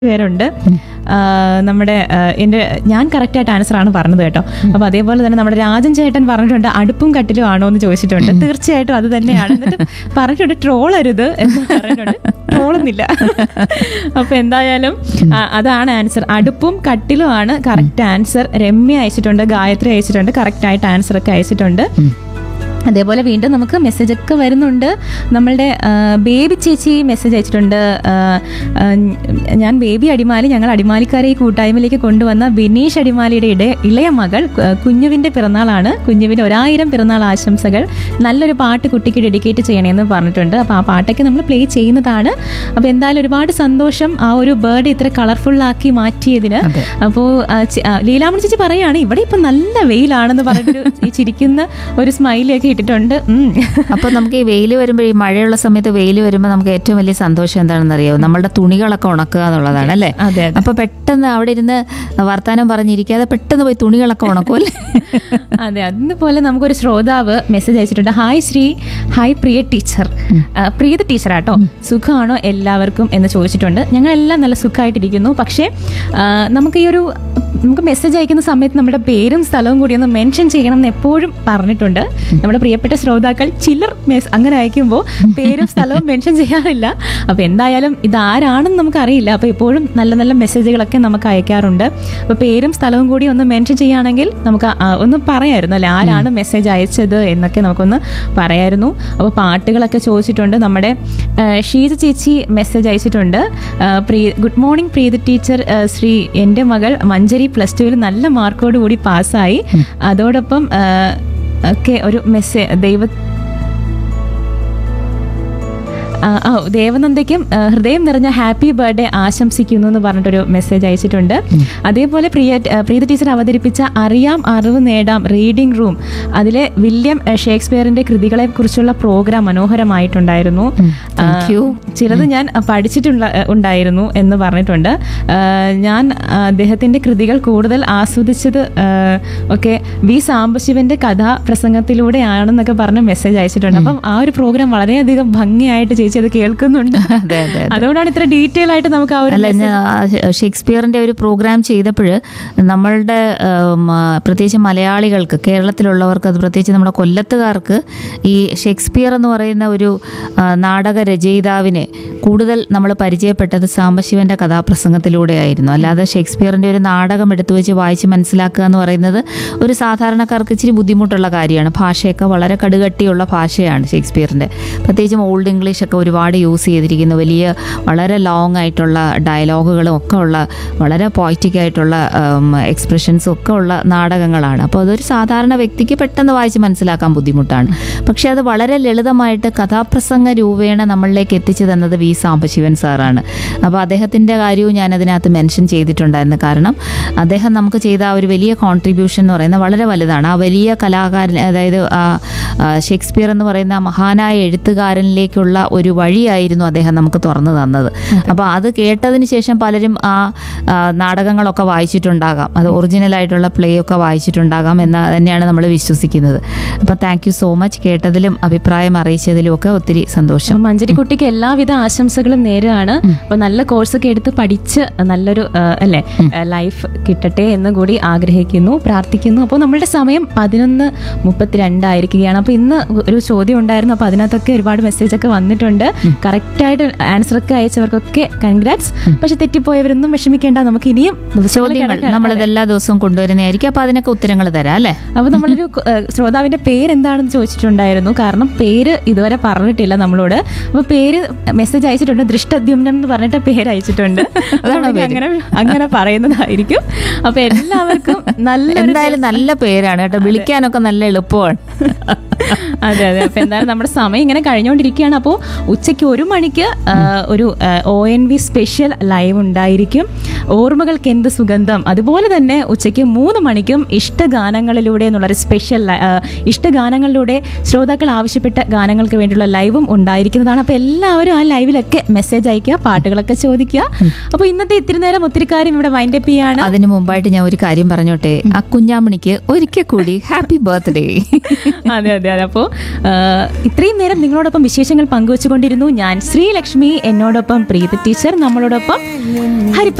പേരുണ്ട് ആ, നമ്മുടെ ആ, എൻ്റെ ഞാൻ കറക്റ്റ് ആയിട്ട് ആൻസർ ആണ് പറഞ്ഞത് കേട്ടോ അപ്പൊ അതേപോലെ തന്നെ നമ്മുടെ രാജൻ ചേട്ടൻ പറഞ്ഞിട്ടുണ്ട് അടുപ്പും കട്ടിലും ആണോ എന്ന് ചോദിച്ചിട്ടുണ്ട് തീർച്ചയായിട്ടും അത് തന്നെയാണ് എന്നിട്ട് പറഞ്ഞിട്ടുണ്ട് ട്രോൾ അരുത് എന്ന് പറഞ്ഞിട്ടുണ്ട് ട്രോളൊന്നില്ല അപ്പൊ എന്തായാലും ആ, അതാണ് ആൻസർ അടുപ്പും കട്ടിലും ആണ് കറക്റ്റ് ആൻസർ രമ്യ അയച്ചിട്ടുണ്ട് ഗായത്രി അയച്ചിട്ടുണ്ട് കറക്റ്റ് ആയിട്ട് ആൻസർ ഒക്കെ അയച്ചിട്ടുണ്ട് അതേപോലെ വീണ്ടും നമുക്ക് മെസ്സേജ് ഒക്കെ വരുന്നുണ്ട് നമ്മളുടെ ആ, ബേബി ചേച്ചി മെസ്സേജ് അയച്ചിട്ടുണ്ട് ആ, ആ, ഞാൻ ബേബി അടിമാലി ഞങ്ങൾ അടിമാലിക്കാരെ ഈ കൂട്ടായ്മയിലേക്ക് കൊണ്ടുവന്ന ബിനീഷ് അടിമാലിയുടെ ഇട ഇളയ മകൾ കു- കുഞ്ഞുവിന്റെ പിറന്നാളാണ് കുഞ്ഞുവിന് ഒരായിരം പിറന്നാൾ ആശംസകൾ നല്ലൊരു പാട്ട് കുട്ടിക്ക് ഡെഡിക്കേറ്റ് ചെയ്യണമെന്ന് പറഞ്ഞിട്ടുണ്ട് അപ്പോൾ ആ പാട്ടൊക്കെ നമ്മൾ പ്ലേ ചെയ്യുന്നതാണ് അപ്പോൾ എന്തായാലും ഒരുപാട് സന്തോഷം ആ ഒരു ബേർഡ് ഇത്ര കളർഫുൾ ആക്കി മാറ്റിയതിന് അതെ. അപ്പോൾ ലീലാമണി ചേച്ചി പറയാണ് ഇവിടെ ഇപ്പൊ നല്ല വെയിലാണെന്ന് പറഞ്ഞിട്ട് ഈ ചിരിക്കുന്ന ഒരു സ്മൈലൊക്കെ ഇട്ടിട്ടുണ്ട് ഉം. അപ്പൊ നമുക്ക് ഈ വെയിൽ വരുമ്പോൾ ഈ മഴയുള്ള സമയത്ത് വെയിൽ വരുമ്പോൾ നമുക്ക് ഏറ്റവും വലിയ സന്തോഷം എന്താണെന്ന് അറിയാമോ നമ്മളുടെ തുണികളൊക്കെ ഉണക്കുക എന്നുള്ളതാണ് അല്ലേ അതെ അതെ അപ്പൊ പെട്ടെന്ന് അവിടെ ഇരുന്ന് വർത്താനം പറഞ്ഞിരിക്കാതെ പെട്ടെന്ന് പോയി തുണികളൊക്കെ ഉണക്കും അല്ലേ അതെ അതുപോലെ നമുക്കൊരു ശ്രോതാവ് മെസ്സേജ് അയച്ചിട്ടുണ്ട് hi Sree hi Priya teacher ആ, പ്രീത ടീച്ചറാട്ടോ സുഖമാണോ എല്ലാവർക്കും എന്ന് ചോദിച്ചിട്ടുണ്ട് ഞങ്ങളെല്ലാം നല്ല സുഖമായിട്ടിരിക്കുന്നു പക്ഷേ ആ, നമുക്ക് ഈ ഒരു നമുക്ക് മെസ്സേജ് അയക്കുന്ന സമയത്ത് നമ്മുടെ പേരും സ്ഥലവും കൂടി ഒന്ന് മെൻഷൻ ചെയ്യണം എന്ന് എപ്പോഴും പറഞ്ഞിട്ടുണ്ട് നമ്മുടെ പ്രിയപ്പെട്ട ശ്രോതാക്കൾ ചിലർ മെസ് അങ്ങനെ അയക്കുമ്പോൾ പേരും സ്ഥലവും മെൻഷൻ ചെയ്യാറില്ല അപ്പോൾ എന്തായാലും ഇത് ആരാണെന്ന് നമുക്കറിയില്ല അപ്പോൾ എപ്പോഴും നല്ല നല്ല മെസ്സേജുകളൊക്കെ നമുക്ക് അയക്കാറുണ്ട് അപ്പോൾ പേരും സ്ഥലവും കൂടി ഒന്ന് മെൻഷൻ ചെയ്യുകയാണെങ്കിൽ നമുക്ക് ആ ഒന്ന് പറയായിരുന്നു അല്ലെ ആരാണ് മെസ്സേജ് അയച്ചത് എന്നൊക്കെ നമുക്കൊന്ന് പറയായിരുന്നു അപ്പോൾ പാട്ടുകളൊക്കെ ചോദിച്ചിട്ടുണ്ട് നമ്മുടെ ആ, ഷീജ ചേച്ചി മെസ്സേജ് അയച്ചിട്ടുണ്ട് ആ, പ്രീ ഗുഡ് മോർണിംഗ് പ്രീത ടീച്ചർ ആ, ശ്രീ എൻ്റെ മകൾ മഞ്ചേരി പ്ലസ് ടുവിൽ നല്ല മാർക്കോട് കൂടി പാസ്സായി അതോടൊപ്പം ആ, ഒക്കെ ഒരു മെസ്സേജ് ദൈവ ആ, ആ, ദേവനന്ദയ്ക്കും ആ, ഹൃദയം നിറഞ്ഞ ഹാപ്പി ബർത്ത്ഡേ ആശംസിക്കുന്നു എന്ന് പറഞ്ഞിട്ടൊരു മെസ്സേജ് അയച്ചിട്ടുണ്ട് അതേപോലെ പ്രിയ ആ, പ്രീത ടീച്ചർ അവതരിപ്പിച്ച അറിയാം അറിവ് നേടാം റീഡിംഗ് റൂം അതിലെ വില്യം ആ, ഷേക്സ്പിയറിന്റെ കൃതികളെ കുറിച്ചുള്ള പ്രോഗ്രാം മനോഹരമായിട്ടുണ്ടായിരുന്നു ആ, Thank you. ചിലത് ഞാൻ പഠിച്ചിട്ടുള്ള ഉണ്ടായിരുന്നു എന്ന് പറഞ്ഞിട്ടുണ്ട് ആ, ഞാൻ ആ, അദ്ദേഹത്തിന്റെ കൃതികൾ കൂടുതൽ ആസ്വദിച്ചത് ആ, ഒക്കെ വി സാംബശിവന്റെ കഥാപ്രസംഗത്തിലൂടെയാണെന്നൊക്കെ പറഞ്ഞ് മെസ്സേജ് അയച്ചിട്ടുണ്ട് അപ്പം ആ ഒരു പ്രോഗ്രാം വളരെയധികം ഭംഗിയായിട്ട് ചേച്ചി അത് കേൾക്കുന്നുണ്ട് അതെ അതെ അതെ. അതുകൊണ്ടാണ് ഇത്ര ഡീറ്റെയിൽ ആയിട്ട് നമുക്ക് ആ ഒരു അല്ല ഞാൻ ആ ഷേ- ഷേക്സ്പിയറിന്റെ ഒരു പ്രോഗ്രാം ചെയ്തപ്പോൾ നമ്മളുടെ ഉം, ആ, പ്രത്യേകിച്ച് മലയാളികൾക്ക് കേരളത്തിലുള്ളവർക്ക് അത് പ്രത്യേകിച്ച് നമ്മുടെ കൊല്ലത്തുകാർക്ക് ഈ ഷേക്സ്പിയർ എന്ന് പറയുന്ന ഒരു ആ, നാടക രചയിതാവിനെ കൂടുതൽ നമ്മൾ പരിചയപ്പെട്ടത് സാംബശിവന്റെ കഥാപ്രസംഗത്തിലൂടെയായിരുന്നു അല്ലാതെ ഷേക്സ്പിയറിന്റെ ഒരു നാടകം എടുത്തു വെച്ച് വായിച്ച് മനസ്സിലാക്കുക എന്ന് പറയുന്നത് ഒരു സാധാരണക്കാർക്ക് ഇച്ചിരി ബുദ്ധിമുട്ടുള്ള കാര്യമാണ് ഭാഷയൊക്കെ വളരെ കടുകട്ടിയുള്ള ഭാഷയാണ് ഷേക്സ്പിയറിന്റെ പ്രത്യേകിച്ചും ഓൾഡ് ഇംഗ്ലീഷ് ഒക്കെ ഒരുപാട് യൂസ് ചെയ്തിരിക്കുന്ന വലിയ വളരെ ലോങ് ആയിട്ടുള്ള ഡയലോഗുകളും ഒക്കെ ഉള്ള വളരെ പോയിറ്റിക് ആയിട്ടുള്ള എക്സ്പ്രഷൻസും ഒക്കെ ഉള്ള നാടകങ്ങളാണ് അപ്പോൾ അതൊരു സാധാരണ വ്യക്തിക്ക് പെട്ടെന്ന് വായിച്ച് മനസ്സിലാക്കാൻ ബുദ്ധിമുട്ടാണ് പക്ഷേ അത് വളരെ ലളിതമായിട്ട് കഥാപ്രസംഗ രൂപേണ നമ്മളിലേക്ക് എത്തിച്ചു തന്നത് വി സാംബശിവൻ സാറാണ് അപ്പോൾ അദ്ദേഹത്തിൻ്റെ കാര്യവും ഞാൻ അതിനകത്ത് മെൻഷൻ ചെയ്തിട്ടുണ്ടായിരുന്നു കാരണം അദ്ദേഹം നമുക്ക് ചെയ്ത ആ ഒരു വലിയ കോൺട്രിബ്യൂഷൻ എന്ന് പറയുന്നത് വളരെ വലുതാണ് ആ വലിയ കലാകാരൻ അതായത് ആ ആ, ഷേക്സ്പിയർ എന്ന് പറയുന്ന ആ മഹാനായ എഴുത്തുകാരനിലേക്കുള്ള ഒരു വഴിയായിരുന്നു അദ്ദേഹം നമുക്ക് തുറന്നു തന്നത് അപ്പോൾ അത് കേട്ടതിന് ശേഷം പലരും ആ ആ, നാടകങ്ങളൊക്കെ വായിച്ചിട്ടുണ്ടാകാം അത് ഒറിജിനൽ ആയിട്ടുള്ള പ്ലേ ഒക്കെ വായിച്ചിട്ടുണ്ടാകാം എന്ന് തന്നെയാണ് നമ്മൾ വിശ്വസിക്കുന്നത് അപ്പോൾ താങ്ക് യു സോ മച്ച് കേട്ടതിലും അഭിപ്രായം അറിയിച്ചതിലും ഒക്കെ ഒത്തിരി സന്തോഷം അപ്പം മഞ്ചരിക്കുട്ടിക്ക് എല്ലാവിധ ആശംസകളും നേരെയാണ് അപ്പൊ നല്ല കോഴ്സൊക്കെ എടുത്ത് പഠിച്ച് നല്ലൊരു ആ, അല്ലേ ലൈഫ് കിട്ടട്ടെ എന്ന് കൂടി ആഗ്രഹിക്കുന്നു പ്രാർത്ഥിക്കുന്നു അപ്പോൾ നമ്മളുടെ സമയം പതിനൊന്ന് മുപ്പത്തിരണ്ടായിരിക്കുകയാണ് അപ്പോൾ ഇന്ന് ഒരു ചോദ്യം ഉണ്ടായിരുന്നു അപ്പോൾ അതിനകത്തൊക്കെ ഒരുപാട് മെസ്സേജ് ഒക്കെ വന്നിട്ടുണ്ട് കറക്റ്റായിട്ട് ആൻസർ ഒക്കെ അയച്ചവർക്കൊക്കെ കൺഗ്രാറ്റ്സ് പക്ഷെ തെറ്റിപ്പോയവരൊന്നും വിഷമിക്കേണ്ട നമുക്ക് ഇനിയും ദിവസങ്ങൾ ചോദ്യങ്ങൾ കിടക്കുകയാണ്. നമ്മളിത് എല്ലാ ദിവസവും കൊണ്ടുവരുന്നതായിരിക്കും അപ്പോൾ അതിനൊക്കെ ഉത്തരങ്ങൾ തരാം അല്ലേ അപ്പൊ നമ്മളൊരു ഏഹ്, ശ്രോതാവിന്റെ പേരെന്താണെന്ന് ചോദിച്ചിട്ടുണ്ടായിരുന്നു കാരണം പേര് ഇതുവരെ പറഞ്ഞിട്ടില്ല നമ്മളോട് അപ്പൊ പേര് മെസ്സേജ് അയച്ചിട്ടുണ്ട് ദൃഷ്ടദ്യുമ്നം എന്ന് പറഞ്ഞിട്ട് പേര് അയച്ചിട്ടുണ്ട് അതാണോ അതുകൊണ്ട് പേര്? അങ്ങനെ അങ്ങനെ പറയുന്നതായിരിക്കും അപ്പൊ എല്ലാവർക്കും നല്ല എന്തായാലും നല്ല പേരാണ് കേട്ടോ വിളിക്കാനൊക്കെ നല്ല എളുപ്പമാണ് അതെ അതെ അപ്പൊ എന്തായാലും നമ്മുടെ സമയം ഇങ്ങനെ കഴിഞ്ഞുകൊണ്ടിരിക്കുകയാണ് അപ്പോൾ ഉച്ചയ്ക്ക് ഒരു മണിക്ക് ആ, ഒരു O N V special live ഉണ്ടായിരിക്കും ഓർമ്മകൾക്ക് എന്ത് സുഗന്ധം അതുപോലെ തന്നെ ഉച്ചയ്ക്ക് മൂന്ന് മണിക്കും ഇഷ്ടഗാനങ്ങളിലൂടെ എന്നുള്ളൊരു സ്പെഷ്യൽ ഇഷ്ടഗാനങ്ങളിലൂടെ ശ്രോതാക്കൾ ആവശ്യപ്പെട്ട ഗാനങ്ങൾക്ക് വേണ്ടിയുള്ള ലൈവും ഉണ്ടായിരിക്കുന്നതാണ് അപ്പോൾ എല്ലാവരും ആ ലൈവിലൊക്കെ മെസ്സേജ് അയക്കുക പാട്ടുകളൊക്കെ ചോദിക്കുക അപ്പോൾ ഇന്നത്തെ ഇത്തിരി നേരം ഒത്തിരി കാര്യം ഇവിടെ വൈൻഡപ്പ് ചെയ്യാണ് അതിനു മുമ്പായിട്ട് ഞാൻ ഒരു കാര്യം പറഞ്ഞോട്ടെ ആ കുഞ്ഞാമണിക്ക് ഒരിക്കൽ കൂടി ഹാപ്പി ബർത്ത്ഡേ അതെ അതെ അതെ അപ്പോൾ ഇത്രയും നേരം നിങ്ങളോടൊപ്പം വിശേഷങ്ങൾ പങ്കുവച്ചുകൊണ്ടിരുന്നു ഞാൻ ശ്രീലക്ഷ്മി എന്നോടൊപ്പം പ്രീത ടീച്ചർ നമ്മളോടൊപ്പം ഹരിപ്ര